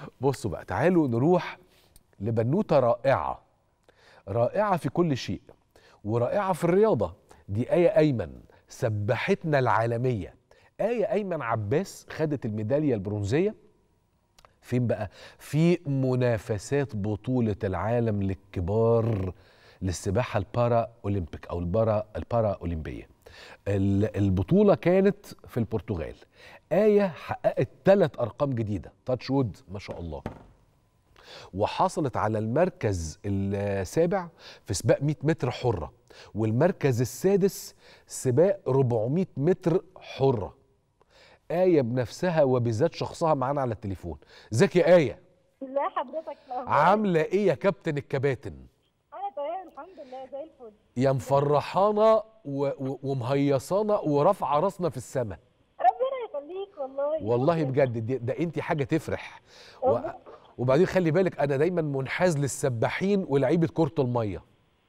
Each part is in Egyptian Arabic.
بصوا بقى تعالوا نروح لبنوته رائعه رائعه في كل شيء ورائعه في الرياضه دي ايه ايمن سبحتنا العالميه ايه ايمن عباس خدت الميداليه البرونزيه فين بقى في منافسات بطوله العالم للكبار للسباحه البارا اولمبيك او البارا البارا اولمبيه ال- البطوله كانت في البرتغال ايه حققت ثلاث ارقام جديده تاتش وود ما شاء الله وحصلت على المركز السابع في سباق 100 متر حره والمركز السادس سباق 400 متر حره آية بنفسها وبذات شخصها معانا على التليفون ازيك يا آية ازي حضرتك الأخبار؟ عاملة ايه يا كابتن الكباتن انا تمام الحمد لله زي الفل يا مفرحانا و- و- ومهيصانا ورافعة راسنا في السماء ربنا يخليك والله والله بجد دي- ده انت حاجة تفرح و... وبعدين خلي بالك انا دايما منحاز للسباحين ولعيبة كرة المية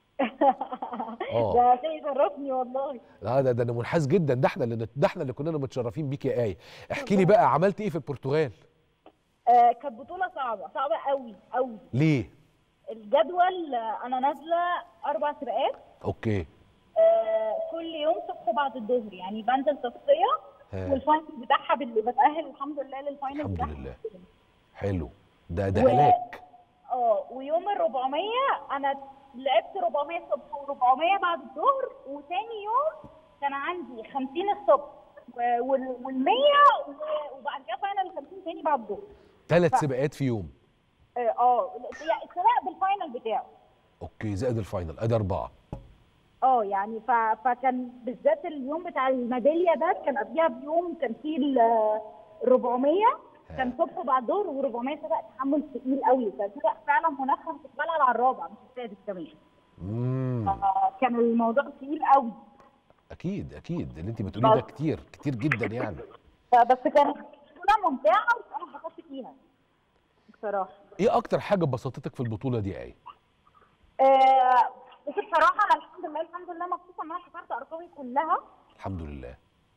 اه ده شيء يشرفني والله لا ده ده انا منحاز جدا ده احنا اللي ده احنا اللي كنا متشرفين بيك يا آية احكي لي بقى عملت ايه في البرتغال آه كانت بطولة صعبة صعبة قوي قوي ليه الجدول آه، انا نازلة اربع سباقات اوكي آه كل يوم صبح بعد الظهر يعني بنزل تصفية ها. والفاينل بتاعها باللي بتأهل الحمد لله للفاينل الحمد بتاعها. لله حلو ده ده و- هلاك اه ويوم ال 400 انا لعبت 400 الصبح و400 بعد الظهر وتاني يوم كان عندي 50 الصبح وال 100 وبعد كده فاينل 50 تاني بعد الظهر ثلاث سباقات في يوم اه اه يعني السباق بالفاينل بتاعه اوكي زائد الفاينل ادي اربعه اه يعني ف... فكان بالذات اليوم بتاع الميداليه ده كان قبلها بيوم كان فيه ال 400 كان صبح بعد الظهر و400 سباق تحمل تقيل قوي كان سباق فعلا منخم كنت بلعب على الرابع مش السادس كمان امم آه، كان الموضوع تقيل قوي اكيد اكيد اللي انت بتقوليه ده كتير كتير جدا يعني بس كانت بطوله ممتعه وانا اتبسطت فيها بصراحه ايه اكتر حاجه بسطتك في البطوله دي ايه آه، بس بصراحه انا الحمد لله الحمد لله مبسوطه ان انا كسرت ارقامي كلها الحمد لله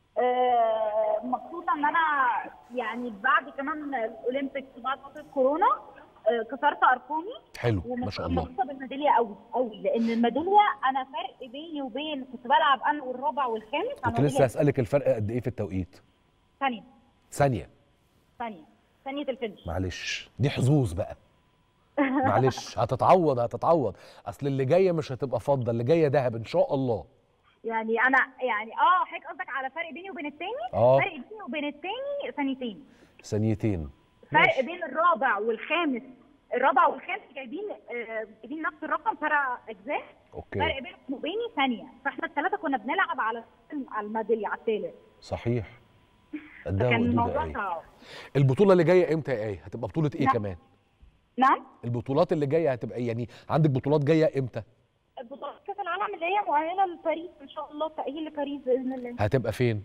آه، مبسوطه ان انا يعني بعد كمان الاولمبيكس وبعد فتره كورونا آه، كسرت ارقامي حلو ما شاء الله ومبسوطه بالميداليه قوي قوي لان الميداليه انا فرق بيني وبين كنت بلعب انا والرابع والخامس كنت لسه هسالك الفرق قد ايه في التوقيت ثانيه ثانيه ثانيه ثانيه الفينش معلش دي حظوظ بقى معلش هتتعوض هتتعوض اصل اللي جايه مش هتبقى فضه اللي جايه ذهب ان شاء الله يعني انا يعني اه حضرتك قصدك على فرق بيني وبين التاني آه. فرق بيني وبين التاني ثانيتين ثانيتين فرق ماشي. بين الرابع والخامس الرابع والخامس جايبين آه، جايبين نفس الرقم فرق اجزاء اوكي فرق بينهم وبيني ثانيه فاحنا الثلاثه كنا بنلعب على على الميداليه على الثالث صحيح قدها فكان وقدود الموضوع ايه صعب البطوله اللي جايه امتى يا ايه هتبقى بطوله ايه لا. كمان نعم البطولات اللي جايه هتبقى إيه؟ يعني عندك بطولات جايه امتى بطولة كأس العالم اللي هي مؤهلة لباريس إن شاء الله تأهيل لباريس بإذن الله. هتبقى فين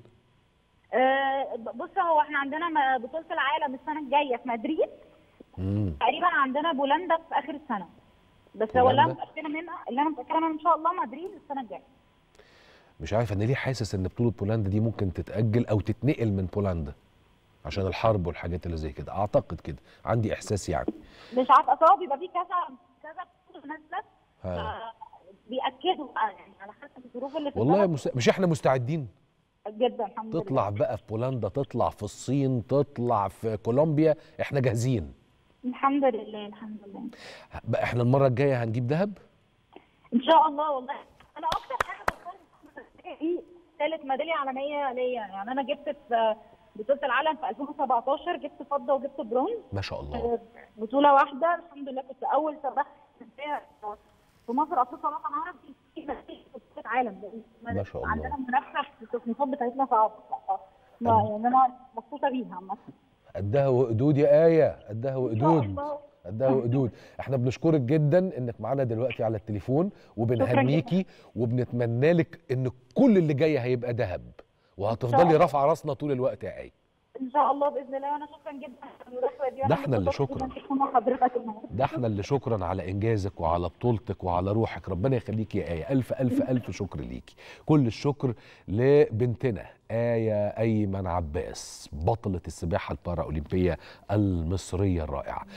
آه بص هو إحنا عندنا م- بطولة العالم السنة الجاية في مدريد امم تقريبا عندنا بولندا في آخر السنة. بس هو اللي أنا بولندا؟ متأكدة منها اللي أنا متأكدة منها إن شاء الله مدريد السنة الجاية. مش عارف انا ليه حاسس ان بطوله بولندا دي ممكن تتاجل او تتنقل من بولندا عشان الحرب والحاجات اللي زي كده اعتقد كده عندي احساس يعني مش عارفة أصل هو بيبقى فيه كذا كذا بطولة نازلة ها. ف- بيأكدوا بقى يعني على حسب الظروف اللي في والله البلد. مس... مش احنا مستعدين جدا الحمد لله. تطلع بقى في بولندا تطلع في الصين تطلع في كولومبيا احنا جاهزين الحمد لله الحمد لله. بقى احنا المره الجايه هنجيب ذهب ان شاء الله والله انا اكتر حاجه بفكر دي ثالث ميداليه عالميه ليا يعني انا جبت في بطوله العالم في 2017 جبت فضه وجبت برونز ما شاء الله آه، بطوله واحده الحمد لله كنت اول سباح في مصر افريقيا وطن عربي في بطوله عالم ما شاء الله. عندنا منافسه في التصنيفات بتاعتنا صعبه ما يعني انا مبسوطه بيها عامه قدها وقدود يا ايه قدها إن شاء وقدود الله. قدها وقدود احنا بنشكرك جدا انك معانا دلوقتي على التليفون وبنهنيكي وبنتمنى لك ان كل اللي جاي هيبقى ذهب وهتفضلي الله. رافعه راسنا طول الوقت يا ايه ان شاء الله باذن الله وانا شكرا جدا على المداخله دي ده احنا اللي شكرا. مع حضرتك النهارده ده احنا اللي شكرا على انجازك وعلى بطولتك وعلى روحك ربنا يخليك يا ايه الف الف الف شكر ليكي كل الشكر لبنتنا آية أيمن عباس بطلة السباحة البارا أولمبية المصرية الرائعة